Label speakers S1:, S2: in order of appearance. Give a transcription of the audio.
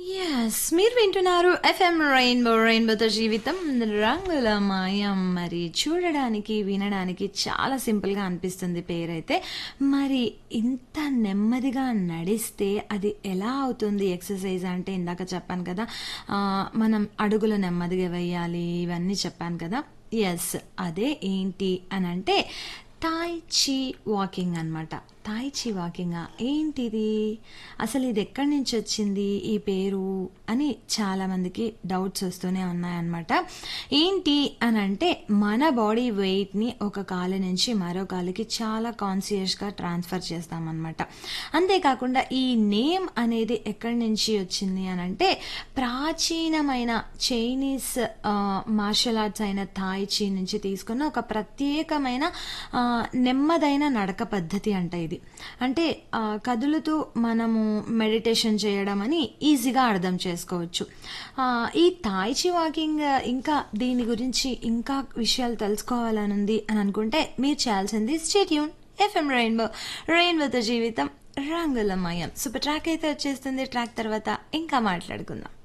S1: yes మీరు వింటున్నారు FM rainbow రెయిన్బోతో జీవితం రంగుల మాయం మరి చూడడానికి వినడానికి చాలా సింపుల్గా అనిపిస్తుంది పేరైతే మరి ఇంత నెమ్మదిగా నడిస్తే అది ఎలా అవుతుంది ఎక్సర్సైజ్ అంటే ఇందాక చెప్పాను కదా ఆ, మనం అడుగులు నెమ్మదిగా వేయాలి ఇవన్నీ చెప్పాను కదా ఎస్ అదే ఏంటి అని అంటే తాయ్ చీ వాకింగ్ అనమాట తాయ్ చీ వాకింగ్ ఏంటిది అసలు ఇది ఎక్కడి నుంచి వచ్చింది ఈ పేరు అని చాలా మందికి డౌట్స్ వస్తూనే ఉన్నాయన్నమాట ఏంటి అని అంటే మన బాడీ వెయిట్ని ఒక కాలు నుంచి మరో కాలుకి చాలా కాన్సియస్గా ట్రాన్స్ఫర్ చేస్తామన్నమాట అంతేకాకుండా ఈ నేమ్ అనేది ఎక్కడి నుంచి వచ్చింది అని అంటే ప్రాచీనమైన చైనీస్ మార్షల్ ఆర్ట్స్ అయిన థాయ్ చీ నుంచి తీసుకున్న ఒక ప్రత్యేకమైన ఆ, నెమ్మదైన నడక పద్ధతి అంట ఇది అంటే ఆ, కదులుతూ మనము మెడిటేషన్ చేయడం అని ఈజీగా అర్థం చేసుకోవచ్చు ఆ, ఈ థాయ్ చీ వాకింగ్ ఇంకా దీని గురించి ఇంకా విషయాలు తెలుసుకోవాలని ఉంది అని అనుకుంటే మీరు చేయాల్సింది స్టేట్యూన్ ఎఫ్ఎం రెయిన్బో రెయిన్బోతో జీవితం రంగులమయం సూపర్ ట్రాక్ అయితే వచ్చేస్తుంది ట్రాక్ తర్వాత ఇంకా మాట్లాడుకుందాం